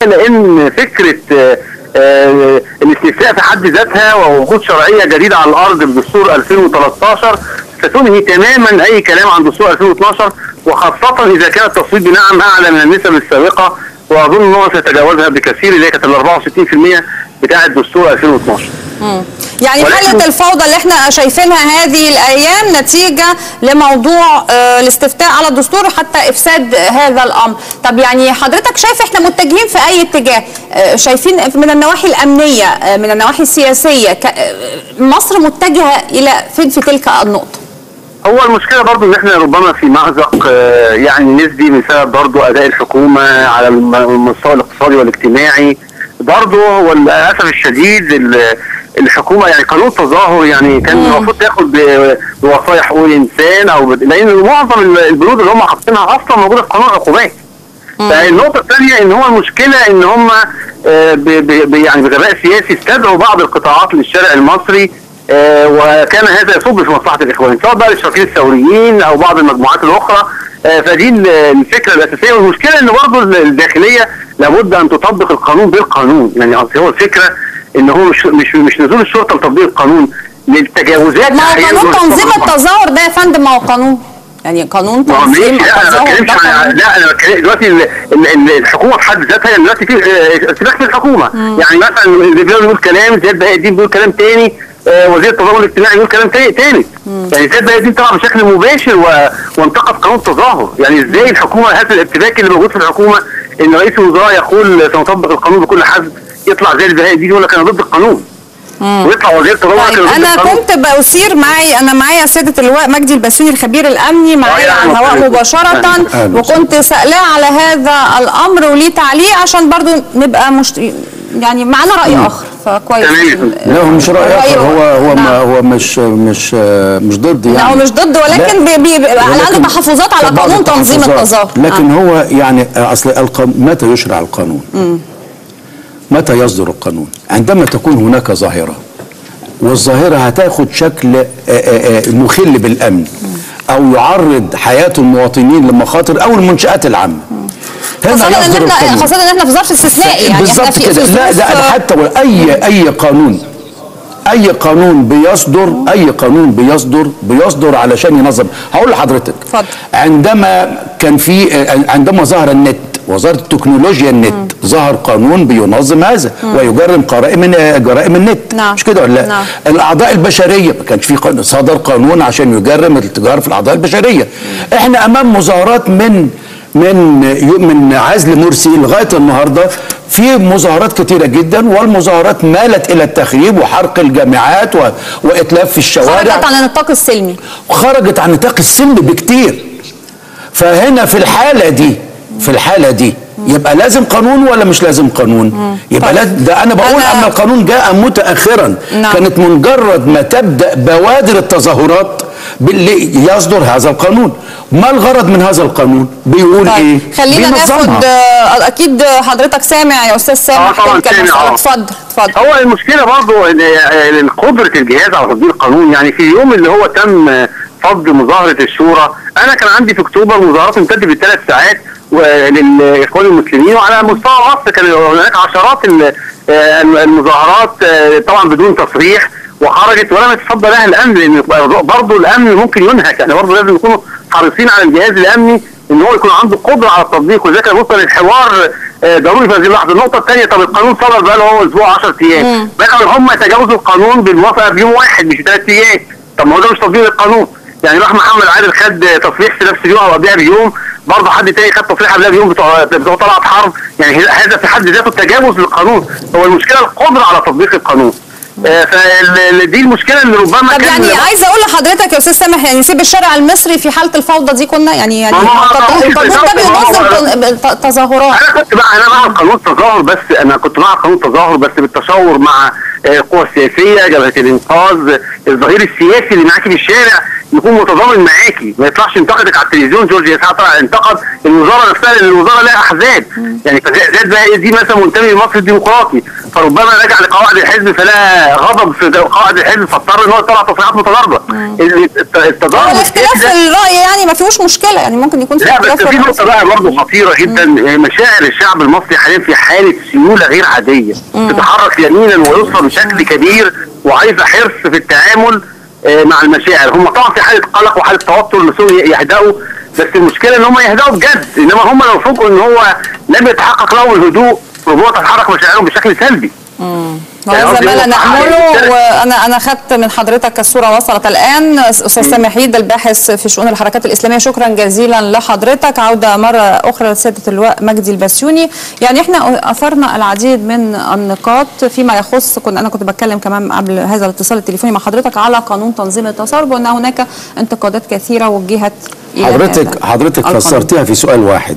لان فكره آه، آه، الاستفتاء في حد ذاتها ووجود شرعيه جديده على الارض بدستور 2013 ستنهي تماما اي كلام عن دستور 2012 وخاصه اذا كان التصويت بناء اعلى من النسب السابقه واظن ان هو سيتجاوزها بكثير اللي هي كانت ال 64% بتاعه دستور 2012 مم. يعني ولكن- حالة الفوضى اللي احنا شايفينها هذه الأيام نتيجة لموضوع آه، الاستفتاء على الدستور حتى إفساد هذا الأمر طب يعني حضرتك شايف احنا متجهين في أي اتجاه آه، شايفين من النواحي الأمنية آه، من النواحي السياسية ك- آه، مصر متجهة إلى فين في تلك النقطة هو المشكله برضو ان احنا ربما في مأزق آه، يعني نسبي بسبب برضو اداء الحكومه على الم- المستوى الاقتصادي والاجتماعي برضو هو للاسف الشديد ال- الحكومه يعني قانون التظاهر يعني كان المفروض تاخد ب- بوصايا حقوق الانسان او ب- لان معظم ال- البنود اللي هم حاطينها اصلا موجوده في قانون العقوبات فالنقطة الثانية ان هو المشكلة ان هم آه، ب- ب- ب- يعني بغباء سياسي استدعوا بعض القطاعات للشارع المصري آه، وكان هذا يصب في مصلحة الاخوان سواء بقى الاشرافيين الثوريين او بعض المجموعات الاخرى آه، فدي ال- الفكرة الاساسية والمشكلة ان برضه ال- الداخلية لابد ان تطبق القانون بالقانون يعني أصل هو الفكرة ان هو مش مش مش نزول الشرطة لتطبيق القانون للتجاوزات ما هو أحياناً قانون تنظيم والصدمات. التظاهر ده يا فندم ما هو قانون يعني قانون ما هو تنظيم ماشي لا انا ما التظاهر بتكلمش ده عن قانون لا انا بتكلم دلوقتي ال- ال- ال- الحكومه في حد ذاتها يعني دلوقتي في آه، ارتباك في الحكومه يعني مثلا اللي بيقول كلام زياد بهاء الدين بيقول كلام تاني آه، وزير التضامن الاجتماعي بيقول كلام تاني تالت يعني زياد بهاء الدين طلع بشكل مباشر و... وانتقد قانون التظاهر يعني ازاي الحكومه هذا الارتباك اللي موجود في الحكومه ان رئيس الوزراء يقول سنطبق القانون بكل حزم يطلع زياد بهاء الدين يقول لك انا ضد القانون ويطلع وزير التضامن طيب يقول لك انا ضد القانون. كنت بأثير معي انا معايا سياده اللواء مجدي البسيوني الخبير الامني معايا آه، على يا الهواء أهلا. مباشره أهلا. وكنت سألاه على هذا الامر وليه تعليق عشان برضو نبقى مش يعني معانا راي اخر فكويس تمام. لا هو مش رأي آخر هو هو نعم. ما هو مش مش مش ضد يعني لا هو مش ضد ولكن لا. بي بي على ولكن عنده تحفظات على بعض قانون تنظيم التحفظات. التظاهر لكن آه. هو يعني اصل القانون متى يشرع القانون؟ متى يصدر القانون؟ عندما تكون هناك ظاهره والظاهره هتاخد شكل آه، آه، آه، مخل بالامن او يعرض حياه المواطنين لمخاطر او المنشات العامه هنا خاصة ان يصدر احنا القانون. خاصة ان احنا في ظرف استثنائي يعني احنا بالظبط في كده في لا ظروف- ده انا حتى ولا- اي اي قانون اي قانون بيصدر اي قانون بيصدر بيصدر علشان ينظم هقول لحضرتك اتفضل. عندما كان في عندما ظهر النت وزاره التكنولوجيا النت ظهر قانون بينظم هذا ويجرم جرائم جرائم النت نعم. مش كده ولا لا نعم. الاعضاء البشريه ما كانش في قانون صدر قانون عشان يجرم التجاره في الاعضاء البشريه احنا امام مظاهرات من من من عزل مرسي لغايه النهارده في مظاهرات كتيره جدا والمظاهرات مالت الى التخريب وحرق الجامعات و... واتلاف في الشوارع خرجت عن النطاق السلمي خرجت عن نطاق السلم بكتير فهنا في الحالة دي في الحالة دي يبقى لازم قانون ولا مش لازم قانون يبقى طيب. لازم ده انا بقول أنا- ان القانون جاء متاخرا نعم. كانت مجرد ما تبدا بوادر التظاهرات باللي يصدر هذا القانون ما الغرض من هذا القانون بيقول طيب ايه خلينا بينظمها. ناخد آه، اكيد حضرتك سامع يا استاذ سامع آه، طبعاً تلك سامع، المسألة. آه. اتفضل اتفضل هو المشكله برضه ان إن قدره الجهاز على تطبيق القانون يعني في اليوم اللي هو تم فض مظاهره الشورى انا كان عندي في اكتوبر مظاهرات امتدت بالثلاث ساعات و- للاخوان المسلمين وعلى مستوى مصر كان هناك عشرات ال- آه، المظاهرات آه، طبعا بدون تصريح وخرجت ولم يتصدى لها الامن لان برضه الامن ممكن ينهك يعني برضه لازم يكونوا حريصين على الجهاز الامني ان هو يكون عنده قدره على التطبيق وذلك وصل الحوار آه، ضروري في هذه اللحظه النقطه الثانيه طب القانون صدر بقى له هو اسبوع 10 ايام بقى هم يتجاوزوا القانون بالموافقه بيوم واحد مش ثلاث ايام طب ما هو ده مش تطبيق القانون يعني راح محمد عادل خد تصريح في نفس اليوم او قبلها بيوم برضه حد تاني خد تصريح قبلها بيوم بتوع بتوع طلعت حرب يعني هذا في حد ذاته تجاوز للقانون هو المشكله القدره على تطبيق القانون آه، فدي المشكله اللي ربما طب كان يعني عايزه اقول لحضرتك يا استاذ سامح يعني سيب الشارع المصري في حاله الفوضى دي كنا يعني يعني ما هو القانون القانون ده في بينظم الإدارة. تن- تظاهرات انا كنت بقى انا مع قانون التظاهر بس انا كنت مع قانون التظاهر بس بالتشاور مع آه، القوى السياسيه جبهه الانقاذ الظهير السياسي اللي معاكي في الشارع يكون متضامن معاكي ما يطلعش ينتقدك على التلفزيون جورج يسعى طلع انتقد الوزاره نفسها لان الوزاره لها احزاب يعني فزاد بقى دي مثلا منتمي لمصر الديمقراطي فربما رجع لقواعد الحزب فلا غضب في قواعد الحزب فاضطر ان هو يطلع تصريحات متضاربه ال- الت- التضارب الاختلاف السياسي في ده- الراي يعني ما فيهوش مشكله يعني ممكن يكون في لا اختلاف بس في الرأي. نقطة بقى برضه خطيرة جدا مشاعر الشعب المصري حاليا في حالة سيولة غير عادية تتحرك يمينا ويسرا بشكل كبير وعايزة حرص في التعامل آه، مع المشاعر هم طبعا في حالة قلق وحالة توتر نفسهم يهدأوا بس المشكلة ان هم يهدأوا بجد انما هم لو فوجئوا ان هو لم يتحقق لهم الهدوء ربما تتحرك مشاعرهم بشكل سلبي يعني وهذا قصدي ما لا هو نأمله حاجة- وانا انا خدت من حضرتك الصوره وصلت الان استاذ سامي حيد الباحث في شؤون الحركات الاسلاميه شكرا جزيلا لحضرتك عوده مره اخرى لسياده اللواء مجدي البسيوني يعني احنا اثرنا العديد من النقاط فيما يخص كنت انا كنت بتكلم كمان قبل هذا الاتصال التليفوني مع حضرتك على قانون تنظيم التسرب وان هناك انتقادات كثيره وجهت إلى هذا حضرتك حضرتك القانون. فسرتيها في سؤال واحد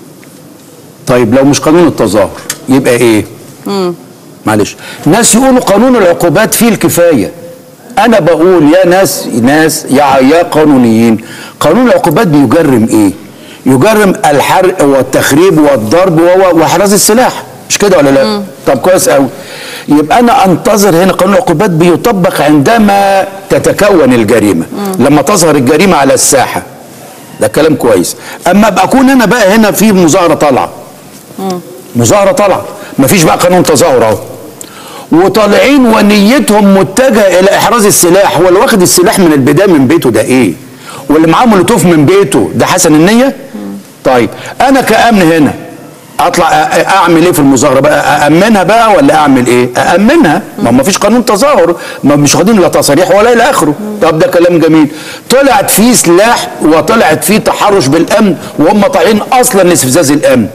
طيب لو مش قانون التظاهر يبقى ايه معلش ناس يقولوا قانون العقوبات فيه الكفايه انا بقول يا ناس ناس يا يا قانونيين قانون العقوبات بيجرم ايه يجرم الحرق والتخريب والضرب و- واحراز السلاح مش كده ولا لا طب كويس قوي يبقى انا انتظر هنا قانون العقوبات بيطبق عندما تتكون الجريمه لما تظهر الجريمه على الساحه ده كلام كويس اما ابقى اكون انا بقى هنا في مظاهره طالعه مظاهره طالعه مفيش بقى قانون تظاهر اهو وطالعين ونيتهم متجهه الى احراز السلاح هو اللي واخد السلاح من البدايه من بيته ده ايه واللي معاه مولوتوف من بيته ده حسن النيه طيب انا كامن هنا اطلع أ- أ- اعمل ايه في المظاهره بقى اامنها بقى ولا اعمل ايه اامنها ما ما فيش قانون تظاهر ما مش واخدين لا تصاريح ولا الى اخره طب ده كلام جميل طلعت فيه سلاح وطلعت فيه تحرش بالامن وهم طالعين اصلا لاستفزاز الامن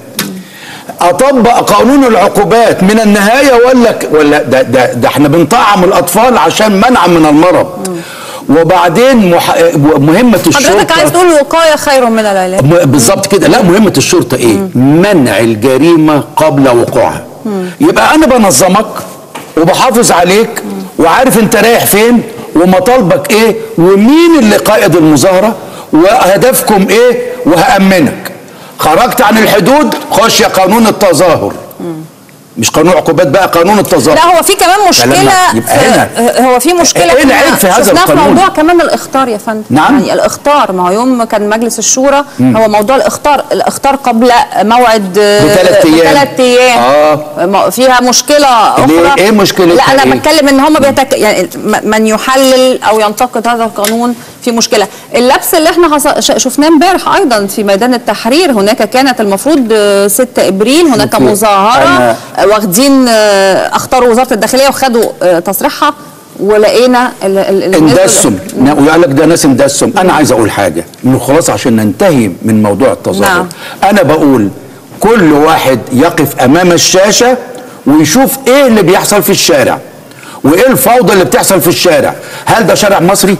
اطبق قانون العقوبات من النهايه ولا ك- ولا ده ده ده احنا بنطعم الاطفال عشان منع من المرض وبعدين مح... مهمه الشرطه حضرتك عايز تقول الوقايه خير من العلاج م- بالظبط كده لا مهمه الشرطه ايه منع الجريمه قبل وقوعها يبقى انا بنظمك وبحافظ عليك وعارف انت رايح فين ومطالبك ايه ومين اللي قائد المظاهره وهدفكم ايه وهامنك خرجت عن الحدود خش يا قانون التظاهر مش قانون عقوبات بقى قانون التظاهر لا هو في كمان مشكله كلامنا يبقى هنا. في هو في مشكله إيه العيب إحنا في هذا شفناها في القانون؟ موضوع كمان الاخطار يا فندم نعم. يعني الاخطار ما هو يوم ما كان مجلس الشورى هو موضوع الاخطار الاخطار قبل موعد بثلاث أيام. بثلاث ايام آه. ما- فيها مشكله ليه؟ اخرى إيه مشكلتها لا انا إيه؟ بتكلم ان هم بيتك... يعني م- من يحلل او ينتقد هذا القانون في مشكله اللبس اللي احنا حص... ش- شفناه امبارح ايضا في ميدان التحرير هناك كانت المفروض آه، 6 ابريل هناك شوفي، مظاهره أنا- واخدين آه، اختاروا وزاره الداخليه وخدوا آه، تصريحها ولقينا ال- ال- ال- اندسم ويقول لك ده ناس اندسم انا عايز اقول حاجه انه خلاص عشان ننتهي من موضوع التظاهر نعم. انا بقول كل واحد يقف امام الشاشه ويشوف ايه اللي بيحصل في الشارع وايه الفوضى اللي بتحصل في الشارع هل ده شارع مصري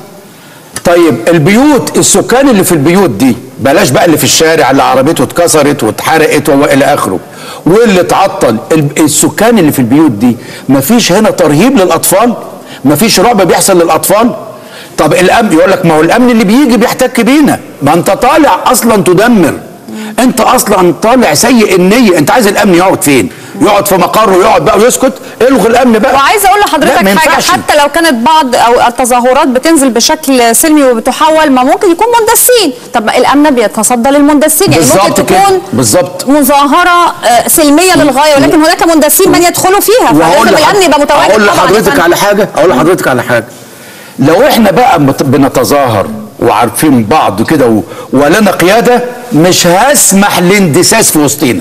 طيب البيوت السكان اللي في البيوت دي بلاش بقى اللي في الشارع اللي عربيته اتكسرت واتحرقت والى اخره واللي اتعطل ال- السكان اللي في البيوت دي مفيش هنا ترهيب للاطفال مفيش رعب بيحصل للاطفال طب الامن يقول لك ما هو الامن اللي بيجي بيحتك بينا ما انت طالع اصلا تدمر انت اصلا طالع سيء النيه انت عايز الامن يقعد فين يقعد في مقره ويقعد بقى ويسكت الغي الامن بقى وعايزه اقول لا، لحضرتك ما حاجه ينفعش. حتى لو كانت بعض او التظاهرات بتنزل بشكل سلمي وبتحول ما ممكن يكون مندسين طب ما الامن بيتصدى للمندسين يعني ممكن بالظبط كده، تكون بالظبط. مظاهره آه، سلميه للغايه ولكن هناك مندسين من يدخلوا فيها وهقول فلازم لحض- الامن يبقى متواجد اقول طبعا يا لحضرتك فندم. على حاجه اقول لحضرتك على حاجه لو احنا بقى مت- بنتظاهر وعارفين بعض كده و- ولنا قياده مش هسمح لاندساس في وسطينا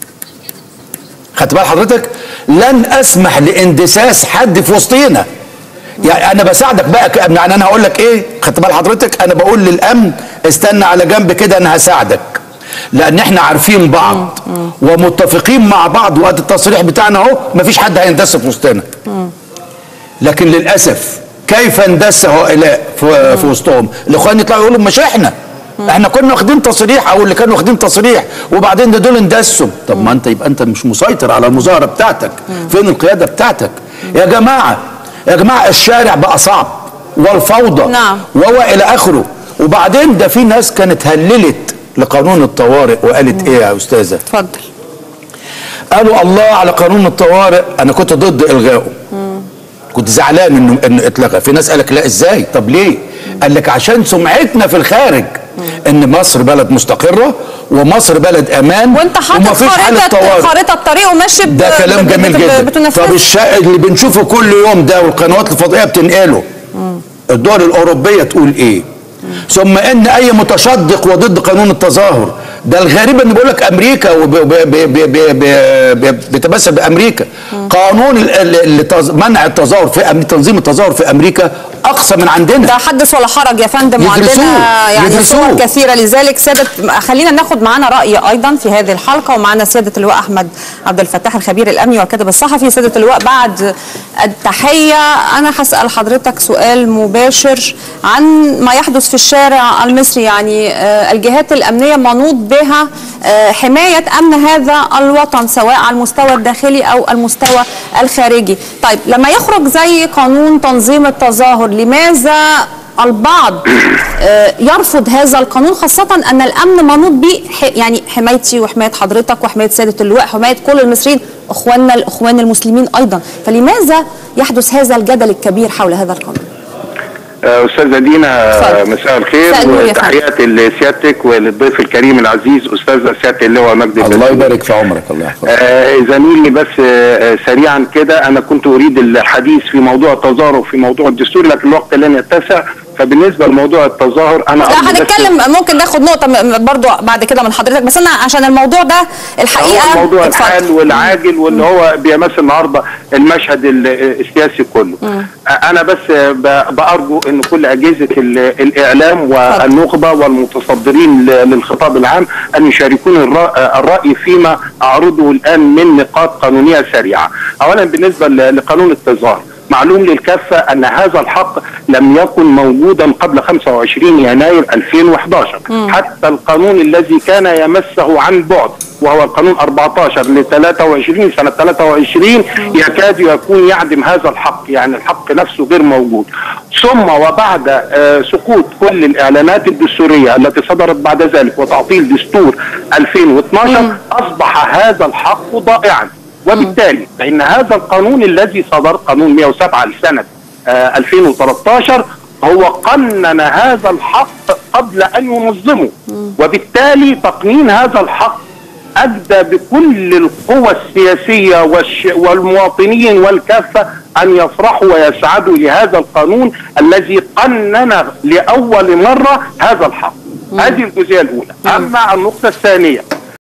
خدت بال حضرتك لن اسمح لاندساس حد في وسطينا يعني انا بساعدك بقى كأمن يعني انا هقول لك ايه خدت بال حضرتك انا بقول للامن استنى على جنب كده انا هساعدك لان احنا عارفين بعض ومتفقين مع بعض وقت التصريح بتاعنا اهو مفيش حد هيندس في وسطنا لكن للاسف كيف اندس هؤلاء في, في وسطهم الاخوان يطلعوا يقولوا مش احنا احنا كنا واخدين تصريح او اللي كانوا واخدين تصريح وبعدين ده دول اندسوا طب ما انت يبقى انت مش مسيطر على المظاهره بتاعتك فين القياده بتاعتك يا جماعه يا جماعه الشارع بقى صعب والفوضى نعم. وهو الى اخره وبعدين ده في ناس كانت هللت لقانون الطوارئ وقالت ايه يا استاذه اتفضل قالوا الله على قانون الطوارئ انا كنت ضد الغائه كنت زعلان انه انه اتلغى في ناس قالك لا ازاي طب ليه قال لك عشان سمعتنا في الخارج ان مصر بلد مستقره ومصر بلد امان وانت حاطط ومفيش حاله خريطه طوارئ خريطه طريق وماشي ب- ده كلام ب- جميل بت- جدا بتنفذه. طب الشا... اللي بنشوفه كل يوم ده والقنوات الفضائيه بتنقله الدول الاوروبيه تقول ايه ثم ان اي متشدق وضد قانون التظاهر ده الغريب ان بيقول لك امريكا وب- ب- ب- ب- ب- ب- بيتمثل بامريكا قانون ال- ال- التظ- منع التظاهر في أم- تنظيم التظاهر في امريكا اقصى من عندنا ده حدث ولا حرج يا فندم يدرسوه، وعندنا يعني يدرسوه. صور كثيره لذلك ساده خلينا ناخد معانا راي ايضا في هذه الحلقه ومعانا سياده اللواء احمد عبد الفتاح الخبير الامني والكاتب الصحفي سياده اللواء بعد التحيه انا هسال حضرتك سؤال مباشر عن ما يحدث في الشارع المصري يعني آه، الجهات الامنيه منوط بها آه، حمايه امن هذا الوطن سواء على المستوى الداخلي او المستوى الخارجي طيب لما يخرج زي قانون تنظيم التظاهر لماذا البعض آه، يرفض هذا القانون خاصة أن الأمن منوط به ح- يعني حمايتي وحماية حضرتك وحماية سيادة اللواء حماية كل المصريين أخواننا الأخوان المسلمين أيضا فلماذا يحدث هذا الجدل الكبير حول هذا القانون آه، استاذه دينا اتفضل. آه، مساء الخير مساء النور يا وتحياتي لسيادتك وللضيف الكريم العزيز استاذ سياده اللواء مجدي الله البدوي. يبارك في عمرك الله يحفظك آه، زميلي بس آه، آه، سريعا كده انا كنت اريد الحديث في موضوع التظاهر وفي موضوع الدستور لكن الوقت لن يتسع فبالنسبه لموضوع التظاهر انا أرجو لا بس- هنتكلم ممكن ناخد نقطة م- برضو بعد كده من حضرتك بس أنا عشان الموضوع ده الحقيقة هو موضوع اتفضل. الحال والعاجل واللي هو بيمثل النهارده المشهد ال- السياسي كله انا بس ب- بارجو ان كل اجهزه ال- الاعلام والنخبه والمتصدرين ل- للخطاب العام ان يشاركون الرا- الراي فيما اعرضه الان من نقاط قانونيه سريعه اولا بالنسبه ل- لقانون التظاهر معلوم للكافة أن هذا الحق لم يكن موجودا قبل 25 يناير 2011 حتى القانون الذي كان يمسه عن بعد وهو القانون 14 ل 23 سنة 23 يكاد يكون يعدم هذا الحق يعني الحق نفسه غير موجود ثم وبعد آه، سقوط كل الإعلانات الدستورية التي صدرت بعد ذلك وتعطيل دستور 2012 أصبح هذا الحق ضائعا وبالتالي فإن هذا القانون الذي صدر قانون 107 لسنة آه 2013 هو قنن هذا الحق قبل أن ينظمه وبالتالي تقنين هذا الحق أدى بكل القوى السياسية والش... والمواطنين والكافة أن يفرحوا ويسعدوا لهذا القانون الذي قنن لأول مرة هذا الحق هذه الجزئية الأولى أما النقطة الثانية